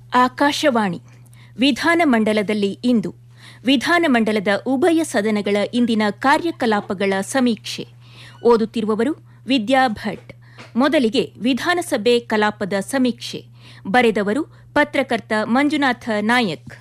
ಆಕಾಶವಾಣಿ ವಿಧಾನಮಂಡಲದಲ್ಲಿ ಇಂದು ವಿಧಾನಮಂಡಲದ ಉಭಯ ಸದನಗಳ ಇಂದಿನ ಕಾರ್ಯಕಲಾಪಗಳ ಸಮೀಕ್ಷೆ ಓದುತ್ತಿರುವವರು ವಿದ್ಯಾ ಭಟ್ ಮೊದಲಿಗೆ ವಿಧಾನಸಭೆ ಕಲಾಪದ ಸಮೀಕ್ಷೆ ಬರೆದವರು ಪತ್ರಕರ್ತ ಮಂಜುನಾಥ ನಾಯಕ್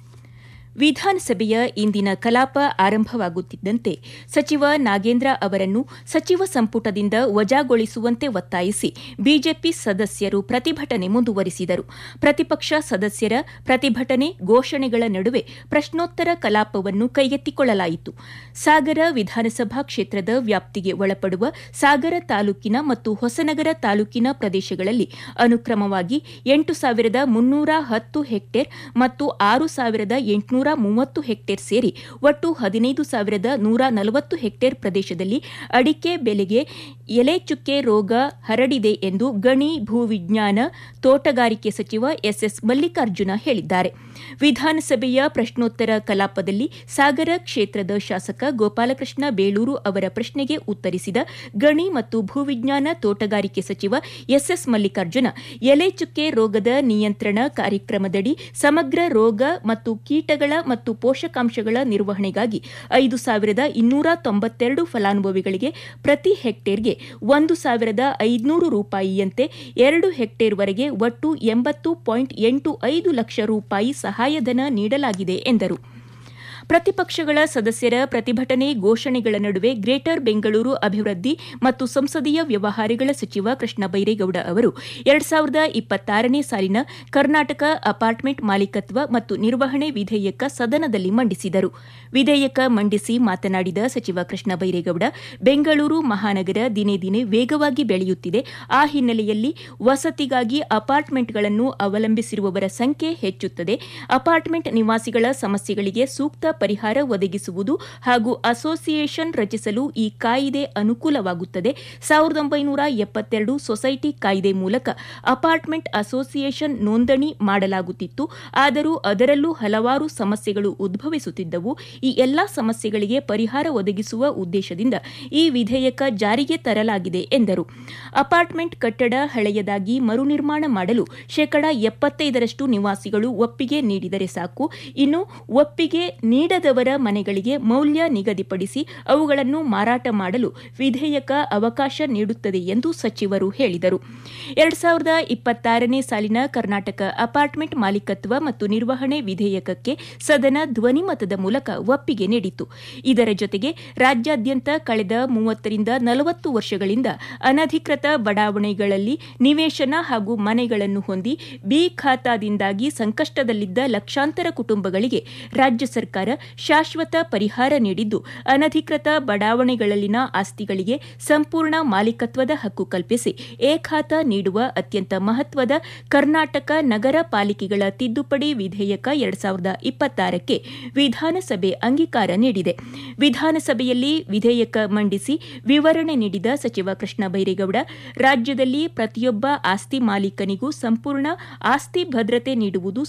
ವಿಧಾನಸಭೆಯ ಇಂದಿನ ಕಲಾಪ ಆರಂಭವಾಗುತ್ತಿದ್ದಂತೆ ಸಚಿವ ನಾಗೇಂದ್ರ ಅವರನ್ನು ಸಚಿವ ಸಂಪುಟದಿಂದ ವಜಾಗೊಳಿಸುವಂತೆ ಒತ್ತಾಯಿಸಿ ಬಿಜೆಪಿ ಸದಸ್ಯರು ಪ್ರತಿಭಟನೆ ಮುಂದುವರಿಸಿದರು ಪ್ರತಿಪಕ್ಷ ಸದಸ್ಯರ ಪ್ರತಿಭಟನೆ ಘೋಷಣೆಗಳ ನಡುವೆ ಪ್ರಶ್ನೋತ್ತರ ಕಲಾಪವನ್ನು ಕೈಗೆತ್ತಿಕೊಳ್ಳಲಾಯಿತು ಸಾಗರ ವಿಧಾನಸಭಾ ಕ್ಷೇತ್ರದ ವ್ಯಾಪ್ತಿಗೆ ಒಳಪಡುವ ಸಾಗರ ತಾಲೂಕಿನ ಮತ್ತು ಹೊಸನಗರ ತಾಲೂಕಿನ ಪ್ರದೇಶಗಳಲ್ಲಿ ಅನುಕ್ರಮವಾಗಿ ಎಂಟು ಸಾವಿರದ ಮುನ್ನೂರ ಹತ್ತು ಹೆಕ್ಟೇರ್ ಮತ್ತು ಆರು ಸಾವಿರದ ಎಂಟುನೂರ ಮೂವತ್ತು ಹೆಕ್ಟೇರ್ ಸೇರಿ ಒಟ್ಟು ಹದಿನೈದು ಸಾವಿರದ ನೂರ ನಲವತ್ತು ಹೆಕ್ಟೇರ್ ಪ್ರದೇಶದಲ್ಲಿ ಅಡಿಕೆ ಬೆಲೆಗೆ ಎಲೆ ಚುಕ್ಕೆ ರೋಗ ಹರಡಿದೆ ಎಂದು ಗಣಿ ಭೂವಿಜ್ಞಾನ ತೋಟಗಾರಿಕೆ ಸಚಿವ ಎಸ್ಎಸ್ ಮಲ್ಲಿಕಾರ್ಜುನ ಹೇಳಿದ್ದಾರೆ ವಿಧಾನಸಭೆಯ ಪ್ರಶ್ನೋತ್ತರ ಕಲಾಪದಲ್ಲಿ ಸಾಗರ ಕ್ಷೇತ್ರದ ಶಾಸಕ ಗೋಪಾಲಕೃಷ್ಣ ಬೇಳೂರು ಅವರ ಪ್ರಶ್ನೆಗೆ ಉತ್ತರಿಸಿದ ಗಣಿ ಮತ್ತು ಭೂವಿಜ್ಞಾನ ತೋಟಗಾರಿಕೆ ಸಚಿವ ಎಸ್ಎಸ್ ಮಲ್ಲಿಕಾರ್ಜುನ ಎಲೆ ಚುಕ್ಕೆ ರೋಗದ ನಿಯಂತ್ರಣ ಕಾರ್ಯಕ್ರಮದಡಿ ಸಮಗ್ರ ರೋಗ ಮತ್ತು ಕೀಟಗಳ ಮತ್ತು ಪೋಷಕಾಂಶಗಳ ನಿರ್ವಹಣೆಗಾಗಿ ಐದು ಸಾವಿರದ ಇನ್ನೂರ ತೊಂಬತ್ತೆರಡು ಫಲಾನುಭವಿಗಳಿಗೆ ಪ್ರತಿ ಹೆಕ್ಟೇರ್ಗೆ ಒಂದು ಸಾವಿರದ ಐದುನೂರು ರೂಪಾಯಿಯಂತೆ ಎರಡು ಹೆಕ್ಟೇರ್ವರೆಗೆ ಒಟ್ಟು ಎಂಬತ್ತು ಪಾಯಿಂಟ್ ಎಂಟು ಐದು ಲಕ್ಷ ರೂಪಾಯಿ ಸಹಾಯಧನ ನೀಡಲಾಗಿದೆ ಎಂದರು ಪ್ರತಿಪಕ್ಷಗಳ ಸದಸ್ಯರ ಪ್ರತಿಭಟನೆ ಘೋಷಣೆಗಳ ನಡುವೆ ಗ್ರೇಟರ್ ಬೆಂಗಳೂರು ಅಭಿವೃದ್ಧಿ ಮತ್ತು ಸಂಸದೀಯ ವ್ಯವಹಾರಗಳ ಸಚಿವ ಕೃಷ್ಣ ಬೈರೇಗೌಡ ಅವರು ಎರಡ್ ಸಾವಿರದ ಇಪ್ಪತ್ತಾರನೇ ಸಾಲಿನ ಕರ್ನಾಟಕ ಅಪಾರ್ಟ್ಮೆಂಟ್ ಮಾಲೀಕತ್ವ ಮತ್ತು ನಿರ್ವಹಣೆ ವಿಧೇಯಕ ಸದನದಲ್ಲಿ ಮಂಡಿಸಿದರು ವಿಧೇಯಕ ಮಂಡಿಸಿ ಮಾತನಾಡಿದ ಸಚಿವ ಕೃಷ್ಣ ಬೈರೇಗೌಡ ಬೆಂಗಳೂರು ಮಹಾನಗರ ದಿನೇ ದಿನೇ ವೇಗವಾಗಿ ಬೆಳೆಯುತ್ತಿದೆ ಆ ಹಿನ್ನೆಲೆಯಲ್ಲಿ ವಸತಿಗಾಗಿ ಅಪಾರ್ಟ್ಮೆಂಟ್ಗಳನ್ನು ಅವಲಂಬಿಸಿರುವವರ ಸಂಖ್ಯೆ ಹೆಚ್ಚುತ್ತದೆ ಅಪಾರ್ಟ್ಮೆಂಟ್ ನಿವಾಸಿಗಳ ಸಮಸ್ಯೆಗಳಿಗೆ ಸೂಕ್ತ ಪರಿಹಾರ ಒದಗಿಸುವುದು ಹಾಗೂ ಅಸೋಸಿಯೇಷನ್ ರಚಿಸಲು ಈ ಕಾಯಿದೆ ಅನುಕೂಲವಾಗುತ್ತದೆ ಸಾವಿರದ ಒಂಬೈನೂರ ಎಪ್ಪತ್ತೆರಡು ಸೊಸೈಟಿ ಕಾಯ್ದೆ ಮೂಲಕ ಅಪಾರ್ಟ್ಮೆಂಟ್ ಅಸೋಸಿಯೇಷನ್ ನೋಂದಣಿ ಮಾಡಲಾಗುತ್ತಿತ್ತು ಆದರೂ ಅದರಲ್ಲೂ ಹಲವಾರು ಸಮಸ್ಯೆಗಳು ಉದ್ಭವಿಸುತ್ತಿದ್ದವು ಈ ಎಲ್ಲಾ ಸಮಸ್ಯೆಗಳಿಗೆ ಪರಿಹಾರ ಒದಗಿಸುವ ಉದ್ದೇಶದಿಂದ ಈ ವಿಧೇಯಕ ಜಾರಿಗೆ ತರಲಾಗಿದೆ ಎಂದರು ಅಪಾರ್ಟ್ಮೆಂಟ್ ಕಟ್ಟಡ ಹಳೆಯದಾಗಿ ಮರುನಿರ್ಮಾಣ ಮಾಡಲು ಶೇಕಡಾ ಎಪ್ಪತ್ತೈದರಷ್ಟು ನಿವಾಸಿಗಳು ಒಪ್ಪಿಗೆ ನೀಡಿದರೆ ಸಾಕು ಇನ್ನು ಒಪ್ಪಿಗೆ ನೀಡದವರ ಮನೆಗಳಿಗೆ ಮೌಲ್ಯ ನಿಗದಿಪಡಿಸಿ ಅವುಗಳನ್ನು ಮಾರಾಟ ಮಾಡಲು ವಿಧೇಯಕ ಅವಕಾಶ ನೀಡುತ್ತದೆ ಎಂದು ಸಚಿವರು ಹೇಳಿದರು ಎರಡ್ ಸಾವಿರದ ಇಪ್ಪತ್ತಾರನೇ ಸಾಲಿನ ಕರ್ನಾಟಕ ಅಪಾರ್ಟ್ಮೆಂಟ್ ಮಾಲೀಕತ್ವ ಮತ್ತು ನಿರ್ವಹಣೆ ವಿಧೇಯಕಕ್ಕೆ ಸದನ ಧ್ವನಿಮತದ ಮೂಲಕ ಒಪ್ಪಿಗೆ ನೀಡಿತು ಇದರ ಜೊತೆಗೆ ರಾಜ್ಯಾದ್ಯಂತ ಕಳೆದ ಮೂವತ್ತರಿಂದ ನಲವತ್ತು ವರ್ಷಗಳಿಂದ ಅನಧಿಕೃತ ಬಡಾವಣೆಗಳಲ್ಲಿ ನಿವೇಶನ ಹಾಗೂ ಮನೆಗಳನ್ನು ಹೊಂದಿ ಬಿ ಖಾತಾದಿಂದಾಗಿ ಸಂಕಷ್ಟದಲ್ಲಿದ್ದ ಲಕ್ಷಾಂತರ ಕುಟುಂಬಗಳಿಗೆ ರಾಜ್ಯ ಸರ್ಕಾರ ಶಾಶ್ವತ ಪರಿಹಾರ ನೀಡಿದ್ದು ಅನಧಿಕೃತ ಬಡಾವಣೆಗಳಲ್ಲಿನ ಆಸ್ತಿಗಳಿಗೆ ಸಂಪೂರ್ಣ ಮಾಲೀಕತ್ವದ ಹಕ್ಕು ಕಲ್ಪಿಸಿ ಎ ಖಾತಾ ನೀಡುವ ಅತ್ಯಂತ ಮಹತ್ವದ ಕರ್ನಾಟಕ ನಗರ ಪಾಲಿಕೆಗಳ ತಿದ್ದುಪಡಿ ವಿಧೇಯಕ ಎರಡ್ ಸಾವಿರದ ಇಪ್ಪತ್ತಾರಕ್ಕೆ ವಿಧಾನಸಭೆ ಅಂಗೀಕಾರ ನೀಡಿದೆ ವಿಧಾನಸಭೆಯಲ್ಲಿ ವಿಧೇಯಕ ಮಂಡಿಸಿ ವಿವರಣೆ ನೀಡಿದ ಸಚಿವ ಕೃಷ್ಣ ಬೈರೇಗೌಡ ರಾಜ್ಯದಲ್ಲಿ ಪ್ರತಿಯೊಬ್ಬ ಆಸ್ತಿ ಮಾಲೀಕನಿಗೂ ಸಂಪೂರ್ಣ ಆಸ್ತಿ ಭದ್ರತೆ ನೀಡುವುದು